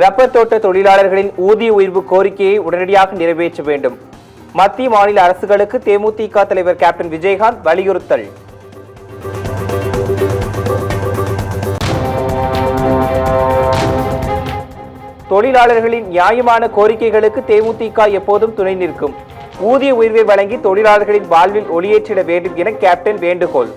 rubber தோட்ட தொழிலாளர்களின் ஊதிய உயர்வு கோரிக்கையை உடனடியாக நிறைவேற்ற வேண்டும் மத்திய மாநில அரசுகளுக்கு தேமுதிக தலைவர் கேப்டன் விஜயகாந்த் வலியுறுத்தல் தொழிலாளர்களின் நியாயமான கோரிக்கைகளுக்கு தேமுதிக எப்போதும் துணை நிற்கும் ஊதிய உயர்வை வழங்கி தொழிலாளர்களின் வாழ்வில் ஒளியேற்றிட வேண்டும் என கேப்டன் வேண்டுகோள்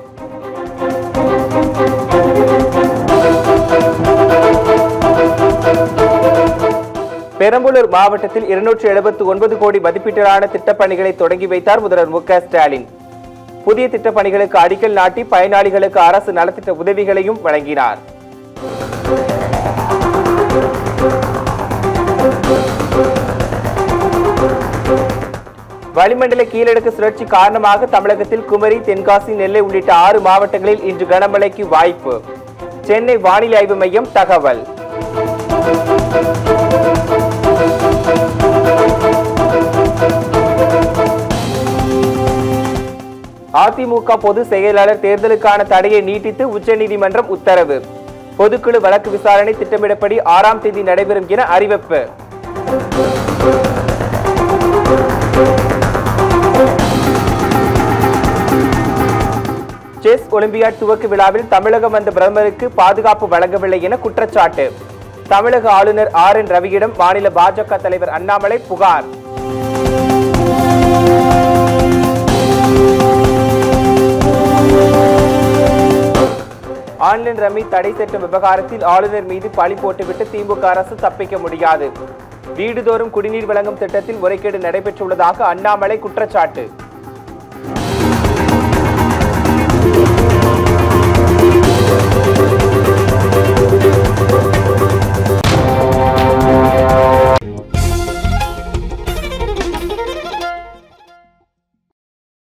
பெரம்பலூர் மாவட்டத்தில் இருநூற்று எழுபத்து ஒன்பது கோடி மதிப்பீட்டிலான திட்டப்பணிகளை தொடங்கி வைத்தார் முதல்வர் மு க ஸ்டாலின் புதிய திட்டப்பணிகளுக்கு அடிக்கல் நாட்டி பயனாளிகளுக்கு அரசு நலத்திட்ட உதவிகளையும் வழங்கினார் வளிமண்டல கீழடுக்கு சுழற்சி காரணமாக தமிழகத்தில் குமரி தென்காசி நெல்லை உள்ளிட்ட ஆறு மாவட்டங்களில் இன்று கனமழைக்கு வாய்ப்பு சென்னை வானிலை ஆய்வு மையம் தகவல் அதிமுக பொதுச் செயலாளர் தேர்தலுக்கான தடையை நீட்டித்து உச்சநீதிமன்றம் உத்தரவு பொதுக்குழு வழக்கு விசாரணை திட்டமிடப்படி ஆறாம் தேதி நடைபெறும் என அறிவிப்பு செஸ் ஒலிம்பியாட் துவக்க விழாவில் தமிழகம் வந்த பிரதமருக்கு பாதுகாப்பு வழங்கவில்லை என குற்றச்சாட்டு தமிழக ஆளுநர் ஆர் என் ரவியிடம் மாநில பாஜக தலைவர் அண்ணாமலை புகார் ஆன்லைன் ரம்மி தடை சட்டம் விவகாரத்தில் ஆளுநர் மீது பழி போட்டுவிட்டு திமுக அரசு தப்பிக்க முடியாது வீடுதோறும் குடிநீர் வழங்கும் திட்டத்தில் முறைகேடு நடைபெற்றுள்ளதாக அண்ணாமலை குற்றச்சாட்டு